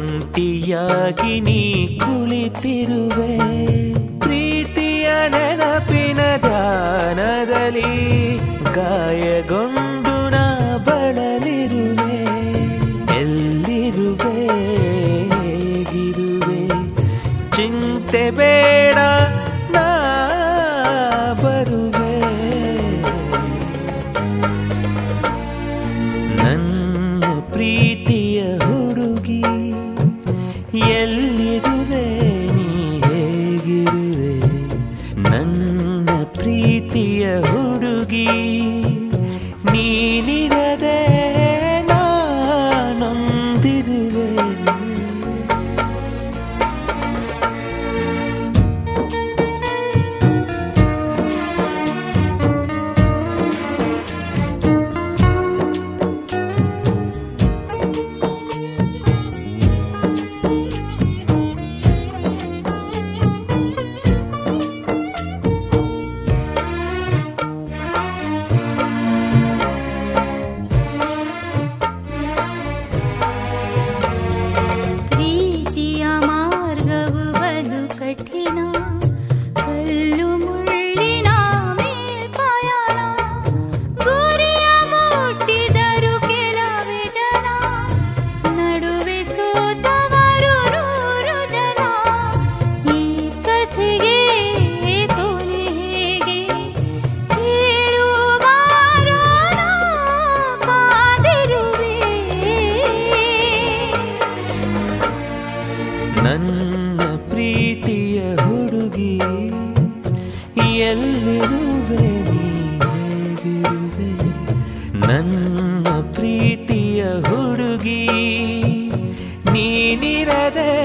ಒಂಟಿಯಾಗಿ ನೀ ಕುಳಿತಿರುವೆ ಪ್ರೀತಿಯ ನೆನಪಿನ ಧ್ಯಾನದಲ್ಲಿ ಗಾಯಗೊಂಡು ನಾ ಬಳಲಿರುವೆ ಎಲ್ಲಿರುವೆ ಹೇಗಿರುವೆ ಚಿಂತೆ ಬೇಡ ನಾ ಬರುವೆ ನನ್ನ ಪ್ರೀತಿಯ ಹುಡುಗಿ ಎಲ್ಲಿರುವೆ ನೀ ಹೇಗಿರುವೆ ನನ್ನ ಪ್ರೀತಿಯ ಹುಡುಗಿ ನೀನಿರದೆ ನಾನೊಂದಿರುವೆ ಪ್ರೀತಿಯ ಮಾರ್ಗವು ಬಲು ಕಠಿಣ ಕಲ್ಲು ಮುಳ್ಳಿನ ಮೇಲ್ಪಯಣ ಗುರಿಯ ಮುಟ್ಟಿದರು ಕೆಲವೇ ಜನ ನಡುವೆ ಸೋತವರು ನೂರು ಜನ ಈ ಕಥೆಗೆ ಕೊನೆ ಹೇಗೆ ಹೇಳುವಾರೋ ನಾ ಕಾದಿರುವೆ ನನ್ನ ಪ್ರೀತಿಯ ಹುಡುಗಿ ಎಲ್ಲಿರುವೆ ನೀ ಹೇಗಿರುವೆ ನನ್ನ ಪ್ರೀತಿಯ ಹುಡುಗಿ ನೀನಿರದೆ